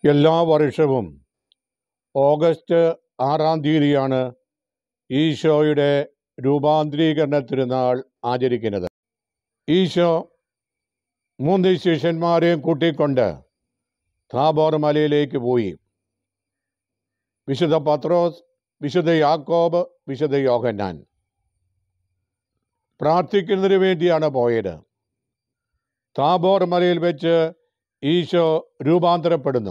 എല്ലാ വർഷവും ഓഗസ്റ്റ് ആറാം തീയതിയാണ് ഈശോയുടെ രൂപാന്തരീകരണ തിരുനാൾ ആചരിക്കുന്നത് ഈശോ മൂന്ന് ശിഷ്യന്മാരെയും കൂട്ടിക്കൊണ്ട് താബോർ മലയിലേക്ക് പോയി വിശുദ്ധ പത്രോസ് വിശുദ്ധ യാക്കോബ് വിശുദ്ധ യോഹന്നാൻ പ്രാർത്ഥിക്കുന്നതിന് വേണ്ടിയാണ് പോയത് താബോർ മലയിൽ വെച്ച് ഈശോ രൂപാന്തരപ്പെടുന്നു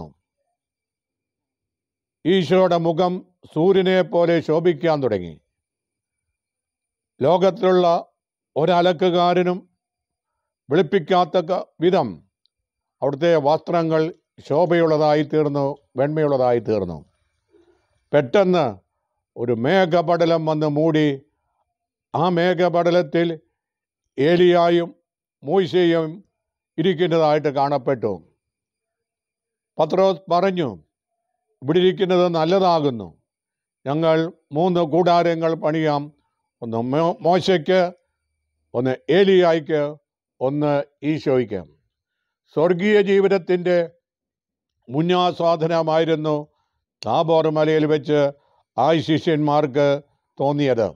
ഈശോയുടെ മുഖം സൂര്യനെ പോലെ ശോഭിക്കാൻ തുടങ്ങി ലോകത്തിലുള്ള ഒരലക്കുകാരനും വെളുപ്പിക്കാത്ത ക- വിധം അവിടുത്തെ വസ്ത്രങ്ങൾ ശോഭയുള്ളതായി തീർന്നു വെണ്മയുള്ളതായി തീർന്നു പെട്ടെന്ന് ഒരു മേഘപടലം വന്ന് മൂടി ആ മേഘപടലത്തിൽ ഏലിയായും മൂശയും ഇരിക്കുന്നതായിട്ട് കാണപ്പെട്ടു പത്രോസ് പറഞ്ഞു ഇവിടെ ഇരിക്കുന്നത് നല്ലതാകുന്നു ഞങ്ങൾ മൂന്ന് കൂടാരങ്ങൾ പണിയാം ഒന്ന് മോ മോശയ്ക്ക് ഒന്ന് ഏലിയായ്ക്ക് ഒന്ന് ഈശോയ്ക്ക് സ്വർഗീയ ജീവിതത്തിൻ്റെ മുന്നാസ്വാദനമായിരുന്നു താബോർ മലയിൽ വെച്ച് ആ ശിഷ്യന്മാർക്ക് തോന്നിയത്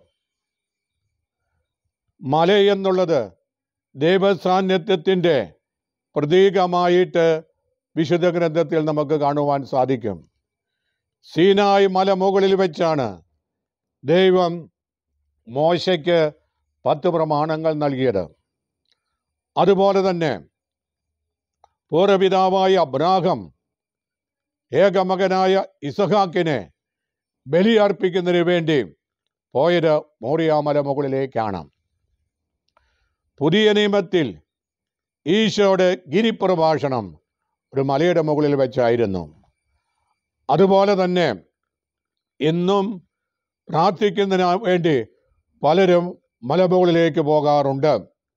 മല എന്നുള്ളത് ദൈവസാന്നിധ്യത്തിൻ്റെ പ്രതീകമായിട്ട് വിശുദ്ധ ഗ്രന്ഥത്തിൽ നമുക്ക് കാണുവാൻ സാധിക്കും സീനായ് മല മുകളിൽ വെച്ചാണ് ദൈവം മോശയ്ക്ക് പത്ത് പ്രമാണങ്ങൾ നൽകിയത് അതുപോലെ തന്നെ പൂർവപിതാവായ അബ്രാഹം ഏകമകനായ ഇസഹാക്കിനെ ബലിയർപ്പിക്കുന്നതിന് വേണ്ടി പോയത് മോറിയാമല മുകളിലേക്കാണ് പുതിയ നിയമത്തിൽ ഈശോയുടെ ഗിരിപ്രഭാഷണം ഒരു മലയുടെ മുകളിൽ വെച്ചായിരുന്നു അതുപോലെ തന്നെ ഇന്നും പ്രാർത്ഥിക്കുന്നതിന് വേണ്ടി പലരും മലമുകളിലേക്ക് പോകാറുണ്ട്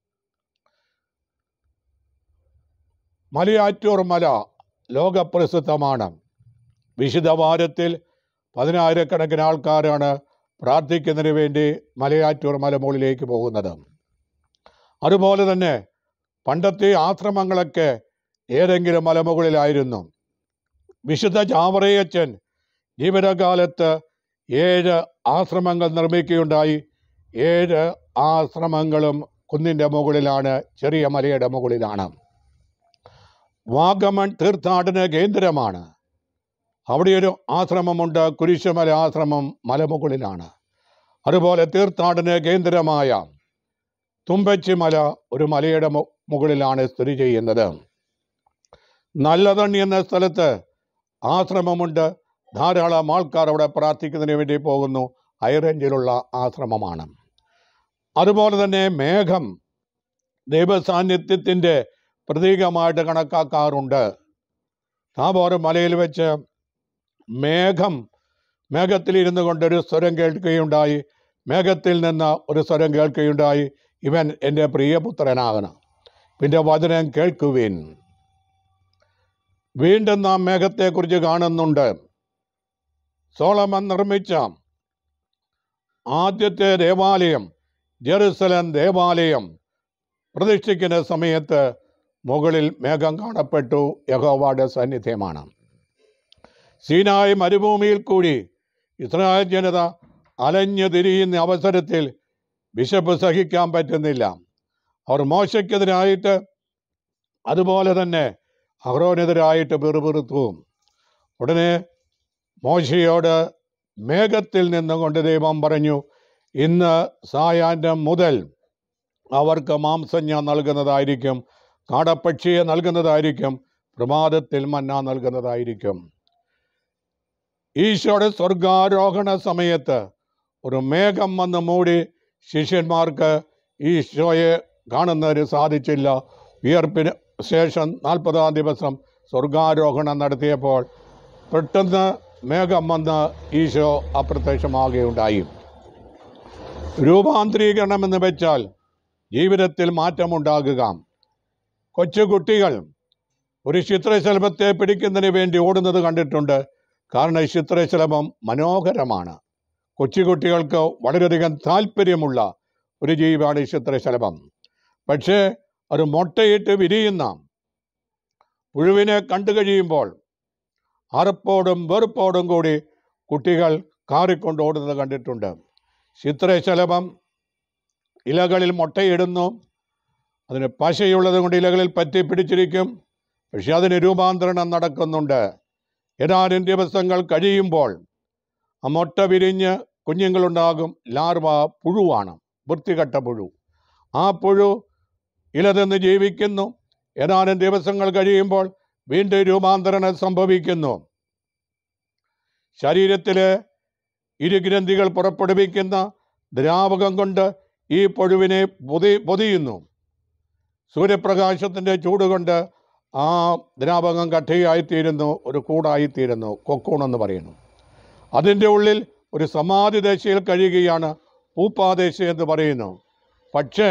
മലയാറ്റൂർ മല ലോകപ്രസിദ്ധമാണ് വിശുദ്ധ വാരത്തിൽ പതിനായിരക്കണക്കിന് ആൾക്കാരാണ് പ്രാർത്ഥിക്കുന്നതിന് വേണ്ടി മലയാറ്റൂർ മലമുകളിലേക്ക് പോകുന്നത് അതുപോലെ തന്നെ പണ്ടത്തെ ആശ്രമങ്ങളൊക്കെ ഏതെങ്കിലും മലമുകളിലായിരുന്നു വിശുദ്ധ ചാവറയച്ചൻ ജീവിതകാലത്ത് ഏഴ് ആശ്രമങ്ങൾ നിർമ്മിക്കുകയുണ്ടായി ഏഴ് ആശ്രമങ്ങളും കുന്നിൻ്റെ മുകളിലാണ് ചെറിയ മലയുടെ മുകളിലാണ് വാഗമൺ തീർത്ഥാടന കേന്ദ്രമാണ് അവിടെ ഒരു ആശ്രമമുണ്ട് കുരിശുമല ആശ്രമം മലമുകളിലാണ് അതുപോലെ തീർത്ഥാടന കേന്ദ്രമായ തുമ്പച്ചിമല ഒരു മലയുടെ മു- മുകളിലാണ് സ്ഥിതി ചെയ്യുന്നത് നല്ലതണ്ണി എന്ന സ്ഥലത്ത് ആശ്രമമുണ്ട് ധാരാളം ആൾക്കാർ അവിടെ പ്രാർത്ഥിക്കുന്നതിന് വേണ്ടി പോകുന്നു ഹൈറേഞ്ചിലുള്ള ആശ്രമമാണ് അതുപോലെ തന്നെ മേഘം ദൈവസാന്നിധ്യത്തിൻ്റെ പ്രതീകമായിട്ട് കണക്കാക്കാറുണ്ട് താപോർ മലയിൽ വെച്ച് മേഘം മേഘത്തിലിരുന്നു കൊണ്ടൊരു സ്വരം കേൾക്കുകയുണ്ടായി മേഘത്തിൽ നിന്ന് ഒരു സ്വരം കേൾക്കുകയുണ്ടായി ഇവൻ എൻ്റെ പ്രിയപുത്രനാകണം പിന്നെ വചനം കേൾക്കുവിൻ വീണ്ടും നാം മേഘത്തെക്കുറിച്ച് കാണുന്നുണ്ട് സോളമൻ നിർമ്മിച്ച ആദ്യത്തെ ദേവാലയം ജെറുസലം ദേവാലയം പ്രതിഷ്ഠിക്കുന്ന സമയത്ത് മുകളിൽ മേഘം കാണപ്പെട്ടു യഹോവയുടെ സാന്നിധ്യമാണ് സീനായ് മരുഭൂമിയിൽ കൂടി ഇസ്രായേൽ ജനത അലഞ്ഞു തിരിയുന്ന അവസരത്തിൽ ബിഷപ്പ് സഹിക്കാൻ പറ്റുന്നില്ല അവർ മോശയ്ക്കെതിരായിട്ട് അതുപോലെ തന്നെ അഹ്റോനെതിരായിട്ട് പിറുപിറുത്തു ഉടനെ മോശയോട് മേഘത്തിൽ നിന്നുകൊണ്ട് ദൈവം പറഞ്ഞു ഇന്ന് സായാഹ്നം മുതൽ അവർക്ക് മാംസം ഞാൻ നൽകുന്നതായിരിക്കും കാടപ്പക്ഷിയെ നൽകുന്നതായിരിക്കും പ്രമാദത്തിൽ മന്ന നൽകുന്നതായിരിക്കും ഈശോയുടെ സ്വർഗാരോഹണ സമയത്ത് ഒരു മേഘം വന്ന് മൂടി ശിഷ്യന്മാർക്ക് ഈശോയെ കാണുന്നതിന് സാധിച്ചില്ല വിയർപ്പിന് ശേഷം നാൽപ്പതാം ദിവസം സ്വർഗാരോഹണം നടത്തിയപ്പോൾ പെട്ടെന്ന് മേഘം വന്ന് ഈശോ അപ്രത്യക്ഷമാകുകയുണ്ടായി രൂപാന്തരീകരണം എന്ന് വെച്ചാൽ ജീവിതത്തിൽ മാറ്റമുണ്ടാകുക കൊച്ചുകുട്ടികൾ ഒരു ചിത്രശലഭത്തെ പിടിക്കുന്നതിന് വേണ്ടി ഓടുന്നത് കണ്ടിട്ടുണ്ട് കാരണം ഈ ചിത്രശലഭം മനോഹരമാണ് കൊച്ചുകുട്ടികൾക്ക് വളരെയധികം താല്പര്യമുള്ള ഒരു ജീവിയാണ് ഈ ചിത്രശലഭം പക്ഷേ ഒരു മുട്ടയിട്ട് വിരിയുന്ന പുഴുവിനെ കണ്ടു കഴിയുമ്പോൾ അറപ്പോടും വെറുപ്പോടും കൂടി കുട്ടികൾ കാറിക്കൊണ്ട് ഓടുന്നത് കണ്ടിട്ടുണ്ട് ചിത്രശലഭം ഇലകളിൽ മുട്ടയിടുന്നു അതിന് പശയുള്ളത് കൊണ്ട് ഇലകളിൽ പറ്റി പിടിച്ചിരിക്കും പക്ഷെ അതിന് രൂപാന്തരണം നടക്കുന്നുണ്ട് ഏതാനും ദിവസങ്ങൾ കഴിയുമ്പോൾ ആ മുട്ട വിരിഞ്ഞ് കുഞ്ഞുങ്ങളുണ്ടാകും ലാർവ പുഴുവാണ് വൃത്തികെട്ട പുഴു ആ പുഴു ഇല തിന്ന് ജീവിക്കുന്നു ഏതാനും ദിവസങ്ങൾ കഴിയുമ്പോൾ വീണ്ടും രൂപാന്തരണം സംഭവിക്കുന്നു ശരീരത്തിലെ ഇരുഗ്രന്ഥികൾ പുറപ്പെടുവിക്കുന്ന ദ്രാവകം കൊണ്ട് ഈ പുഴുവിനെ പൊതി പൊതിയുന്നു സൂര്യപ്രകാശത്തിൻ്റെ ചൂട് കൊണ്ട് ആ ദ്രാവകം കട്ടയായിത്തീരുന്നു ഒരു കൂടായിത്തീരുന്നു കൊക്കൂൺ എന്ന് പറയുന്നു അതിൻ്റെ ഉള്ളിൽ ഒരു സമാധി ദശയിൽ കഴിയുകയാണ് പൂപ്പാദേശ എന്ന് പറയുന്നു പക്ഷേ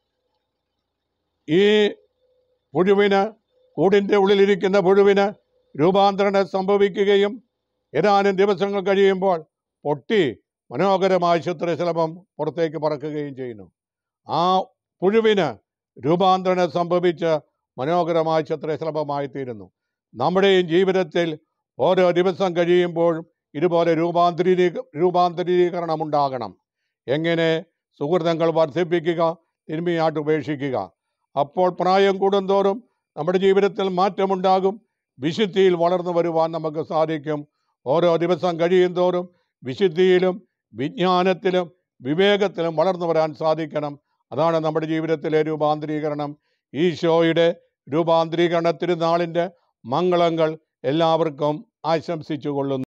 ഈ പുഴുവിന് കൂടിൻ്റെ ഉള്ളിലിരിക്കുന്ന പുഴുവിന് രൂപാന്തരണം സംഭവിക്കുകയും ഏതാനും ദിവസങ്ങൾ കഴിയുമ്പോൾ പൊട്ടി മനോഹരമായ ചിത്രശലഭം പുറത്തേക്ക് പറക്കുകയും ചെയ്യുന്നു ആ പുഴുവിന് രൂപാന്തരണം സംഭവിച്ച് മനോഹരമായ ചിത്രശലഭമായി തീരുന്നു നമ്മുടെയും ജീവിതത്തിൽ ഓരോ ദിവസം കഴിയുമ്പോഴും ഇതുപോലെ രൂപാന്തരീ രൂപാന്തരീകരണം ഉണ്ടാകണം എങ്ങനെ സുഹൃതങ്ങൾ വർദ്ധിപ്പിക്കുക തിന്മയായിട്ട് ഉപേക്ഷിക്കുക അപ്പോൾ പ്രായം കൂടുന്തോറും നമ്മുടെ ജീവിതത്തിൽ മാറ്റമുണ്ടാകും വിശുദ്ധിയിൽ വളർന്നു വരുവാൻ നമുക്ക് സാധിക്കും ഓരോ ദിവസം കഴിയും തോറും വിശുദ്ധിയിലും വിജ്ഞാനത്തിലും വിവേകത്തിലും വളർന്നു വരാൻ സാധിക്കണം അതാണ് നമ്മുടെ ജീവിതത്തിലെ രൂപാന്തരീകരണം ഈശോയുടെ രൂപാന്തരീകരണ തിരുനാളിൻ്റെ മംഗളങ്ങൾ എല്ലാവർക്കും ആശംസിച്ചു കൊള്ളുന്നു